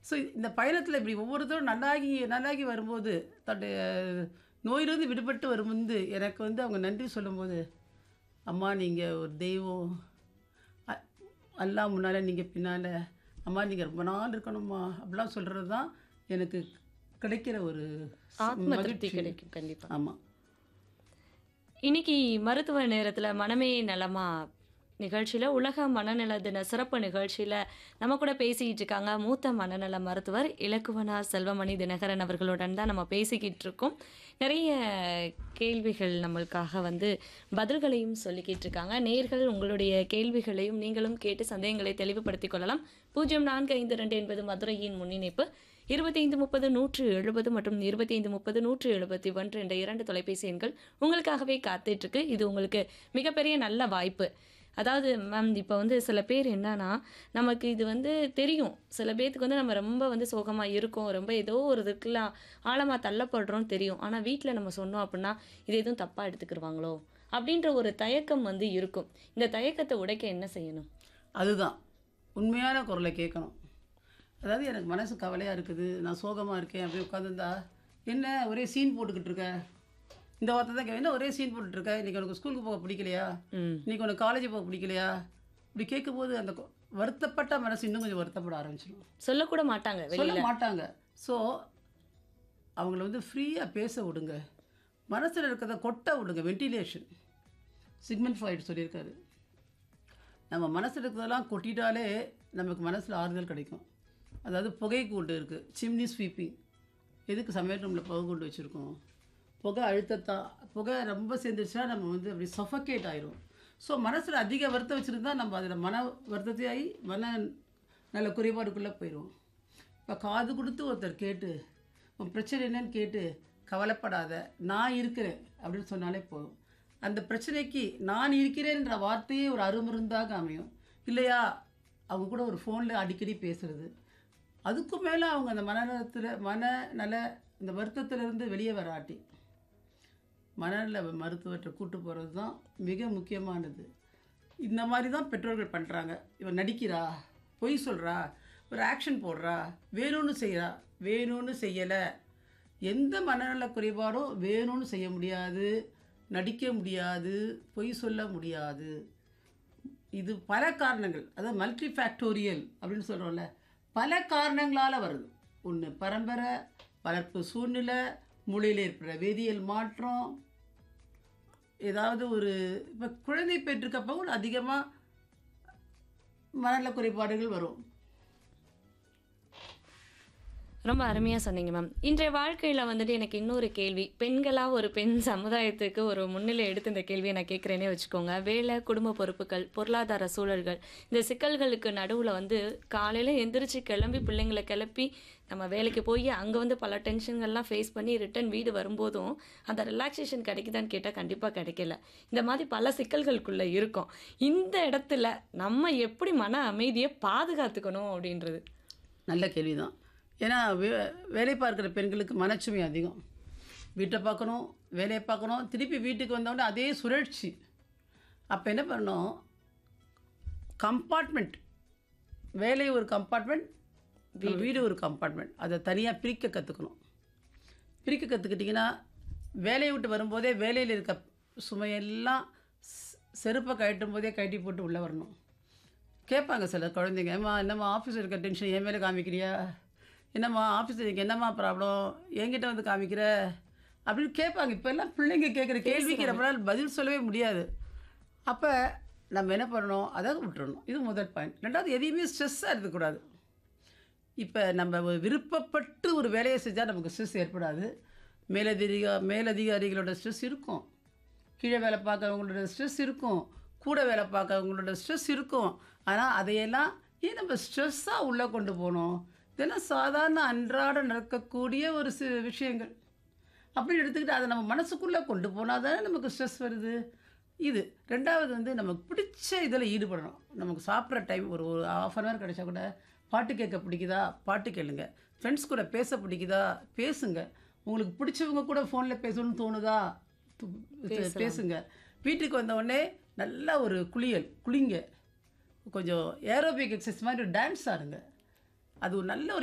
so இந்த பயணத்தில் இப்படி ஒவ்வொருத்தரும் நல்லாகி நல்லாகி வரும்போது தன்னுடைய நோயிலிருந்து விடுபட்டு வரும்போது எனக்கு வந்து அவங்க நன்றி சொல்லும்போது அம்மா நீங்கள் ஒரு தெய்வம் அ- அல்லாஹ் முன்னால் நீங்கள் பின்னால் அம்மா நீங்கள் ரொம்ப நாள் இருக்கணும்மா அப்படிலாம் சொல்கிறது தான் எனக்கு கிடைக்கிற ஒரு ஆத்ம திருப்தி கிடைக்கும் கண்டிப்பா ஆமாம் இன்னைக்கு மருத்துவ நேரத்துல மனமே நலமா நிகழ்ச்சியில உலக மனநல தின சிறப்பு நிகழ்ச்சியில நம்ம கூட பேசிக்கிட்டு இருக்காங்க மூத்த மனநல மருத்துவர் இலக்குவனார் செல்வமணி தினகரன் அவர்களுடன் தான் நம்ம பேசிக்கிட்டு இருக்கோம் நிறைய கேள்விகள் நம்மளுக்காக வந்து பதில்களையும் சொல்லிக்கிட்டு இருக்காங்க நேர்கள் உங்களுடைய கேள்விகளையும் நீங்களும் கேட்டு சந்தேகங்களை தெளிவுபடுத்திக் கொள்ளலாம் பூஜ்ஜியம் நான்கு ஐந்து ரெண்டு என்பது மதுரையின் முன்னிணைப்பு இருபத்தைந்து முப்பது நூற்று எழுபது மற்றும் இருபத்தைந்து முப்பது நூற்று எழுபத்தி ஒன்று என்ற இரண்டு தொலைபேசி எண்கள் உங்களுக்காகவே காத்துட்டு இருக்கு இது உங்களுக்கு மிகப்பெரிய நல்ல வாய்ப்பு அதாவது மேம் இப்போ வந்து சில பேர் என்னன்னா நமக்கு இது வந்து தெரியும் சில பேர்த்துக்கு வந்து நம்ம ரொம்ப வந்து சோகமாக இருக்கோம் ரொம்ப ஏதோ ஒரு இதுக்கெல்லாம் ஆழமாக தள்ளப்படுறோம் தெரியும் ஆனால் வீட்டில் நம்ம சொன்னோம் அப்படின்னா இது எதுவும் தப்பாக எடுத்துக்கிருவாங்களோ அப்படின்ற ஒரு தயக்கம் வந்து இருக்கும் இந்த தயக்கத்தை உடைக்க என்ன செய்யணும் அதுதான் உண்மையான குரலை கேட்கணும் அதாவது எனக்கு மனசு கவலையாக இருக்குது நான் சோகமாக இருக்கேன் அப்படி உட்காந்துருந்தா என்ன ஒரே சீன் போட்டுக்கிட்டு இருக்க இந்த வார்த்தை தான் கே- என்ன ஒரே சீன் போட்டுட்டு இருக்க இன்றைக்கி உனக்கு ஸ்கூலுக்கு போக பிடிக்கலையா ம் இன்றைக்கி உனக்கு காலேஜ் போக பிடிக்கலையா இப்படி கேட்கும்போது அந்த கொ- வருத்தப்பட்ட மனசு இன்னும் கொஞ்சம் வருத்தப்பட ஆரம்பிச்சிடும் சொல்லக்கூட மாட்டாங்க வெளியில சொல்ல மாட்டாங்க ஸோ அவங்கள வந்து ஃப்ரீயாக பேச விடுங்க மனசில் இருக்கிறத கொட்ட விடுங்க வென்டிலேஷன் சிக்மெண்ட் ஃபாய்ட் சொல்லியிருக்காரு நம்ம மனசில் இருக்கிறதெல்லாம் கொட்டிட்டாலே நமக்கு மனசில் ஆறுதல் கிடைக்கும் அதாவது புகை கூண்டு இருக்குது சிம்னி ஸ்வீப்பிங் எதுக்கு சமையல் ரூமில் புகை கூண்டு வச்சுருக்கோம் புகை அழுத்தத்தா புகை ரொம்ப சேர்ந்துருச்சுன்னா நம்ம வந்து அப்படி சஃபகேட் ஆயிரும் ஸோ மனசில் அதிக வருத்தம் வச்சுருந்தா நம்ம அதில் மன வருத்தத்தையாகி மன நல்ல குறைபாடுக்குள்ளே போயிடுவோம் இப்போ காது கொடுத்து ஒருத்தர் கேட்டு உன் பிரச்சனை என்னன்னு கேட்டு கவலைப்படாத நான் இருக்கிறேன் அப்படின்னு சொன்னாலே போதும் அந்த பிரச்சனைக்கு நான் இருக்கிறேன்ற வார்த்தையே ஒரு அருமருந்தாக அமையும் இல்லையா அவங்க கூட ஒரு ஃபோனில் அடிக்கடி பேசுறது அதுக்கும் மேலே அவங்க அந்த மனநலத்தில் மனநல இந்த வருத்தத்திலிருந்து வெளியே வராட்டி மனநல மருத்துவர்கிட்ட கூட்டு போகிறது தான் மிக முக்கியமானது இந்த மாதிரி தான் பெற்றோர்கள் பண்ணுறாங்க இவன் நடிக்கிறா பொய் சொல்கிறா ஒரு ஆக்ஷன் போடுறா வேணும்னு செய்கிறா வேணும்னு செய்யலை எந்த மனநல குறைபாடும் வேணும்னு செய்ய முடியாது நடிக்க முடியாது பொய் சொல்ல முடியாது இது பல காரணங்கள் அதாவது மல்டி ஃபேக்டோரியல் அப்படின்னு சொல்கிறோம்ல பல காரணங்களால் வருது ஒன்று பரம்பரை வளர்ப்பு சூழ்நிலை மூளையில் ஏற்படுற வேதியியல் மாற்றம் ஏதாவது ஒரு இப்போ குழந்தை பெற்றிருக்கப்போ அதிகமாக மனநல குறைபாடுகள் வரும் ரொம்ப அருமையாக சொன்னீங்க மேம் இன்றைய வாழ்க்கையில் வந்துட்டு எனக்கு இன்னொரு கேள்வி பெண்களாக ஒரு பெண் சமுதாயத்துக்கு ஒரு முன்னிலை எடுத்து இந்த கேள்வியை நான் கேட்குறேனே வச்சுக்கோங்க வேலை குடும்ப பொறுப்புகள் பொருளாதார சூழல்கள் இந்த சிக்கல்களுக்கு நடுவில் வந்து காலையில் எந்திரிச்சு கிளம்பி பிள்ளைங்களை கிளப்பி நம்ம வேலைக்கு போய் அங்கே வந்து பல டென்ஷன்கள்லாம் ஃபேஸ் பண்ணி ரிட்டர்ன் வீடு வரும்போதும் அந்த ரிலாக்ஸேஷன் கிடைக்குதான்னு கேட்டால் கண்டிப்பாக கிடைக்கல இந்த மாதிரி பல சிக்கல்களுக்குள்ளே இருக்கும் இந்த இடத்துல நம்ம எப்படி மன அமைதியை பாதுகாத்துக்கணும் அப்படின்றது நல்ல கேள்வி தான் ஏன்னா வே வேலை பார்க்குற பெண்களுக்கு மனச்சுமை அதிகம் வீட்டை பார்க்கணும் வேலையை பார்க்கணும் திருப்பி வீட்டுக்கு வந்தோடனே அதே சுழற்சி அப்போ என்ன பண்ணணும் கம்பார்ட்மெண்ட் வேலை ஒரு கம்பார்ட்மெண்ட் வீடு ஒரு கம்பார்ட்மெண்ட் அதை தனியாக பிரிக்க கற்றுக்கணும் பிரிக்க கற்றுக்கிட்டிங்கன்னா வேலையை விட்டு வரும்போதே வேலையில் இருக்க சுமையெல்லாம் செ- செருப்பை கழட்டும் போதே கழட்டி போட்டு உள்ளே வரணும் கேட்பாங்க சில குழந்தைங்க ஏம்மா என்னம்மா ஆஃபீஸில் இருக்க டென்ஷன் என் மேலே காமிக்கிறியா என்னம்மா ஆஃபீஸில் எனக்கு என்னம்மா ப்ராப்ளம் என்கிட்ட வந்து காமிக்கிற அப்படின்னு கேட்பாங்க இப்போ எல்லாம் பிள்ளைங்க கேட்குற கேள்விக்கு நம்மளால் பதில் சொல்லவே முடியாது அப்போ நம்ம என்ன பண்ணணும் அதை விட்டுறணும் இது முதல் பாயிண்ட் ரெண்டாவது எதையுமே ஸ்ட்ரெஸ்ஸாக இருக்கக்கூடாது இப்போ நம்ம ஒரு விருப்பப்பட்டு ஒரு வேலையை செஞ்சால் நமக்கு ஸ்ட்ரெஸ் ஏற்படாது மேலதிக மேலதிகாரிகளோட ஸ்ட்ரெஸ் இருக்கும் கீழே வேலை பார்க்குறவங்களோட ஸ்ட்ரெஸ் இருக்கும் கூட வேலை பார்க்குறவங்களோட ஸ்ட்ரெஸ் இருக்கும் ஆனால் அதையெல்லாம் ஏன் நம்ம ஸ்ட்ரெஸ்ஸாக உள்ளே கொண்டு போகணும் இதெல்லாம் சாதாரண அன்றாட நடக்கக்கூடிய ஒரு சி விஷயங்கள் அப்படின்னு எடுத்துக்கிட்டு அதை நம்ம மனசுக்குள்ளே கொண்டு போனால் தானே நமக்கு ஸ்ட்ரெஸ் வருது இது ரெண்டாவது வந்து நமக்கு பிடிச்ச இதில் ஈடுபடணும் நமக்கு சாப்பிட்ற டைம் ஒரு ஒரு ஆஃப் அன் ஹவர் கிடைச்சா கூட பாட்டு கேட்க பிடிக்குதா பாட்டு கேளுங்க ஃப்ரெண்ட்ஸ் கூட பேச பிடிக்குதா பேசுங்க உங்களுக்கு பிடிச்சவங்க கூட ஃபோனில் பேசணும்னு தோணுதா து- பேசுங்க வீட்டுக்கு வந்த உடனே நல்ல ஒரு குளியல் குளிங்க கொஞ்சம் ஏரோபிக் எக்ஸசைஸ் மாதிரி டான்ஸ் ஆடுங்க அது ஒரு நல்ல ஒரு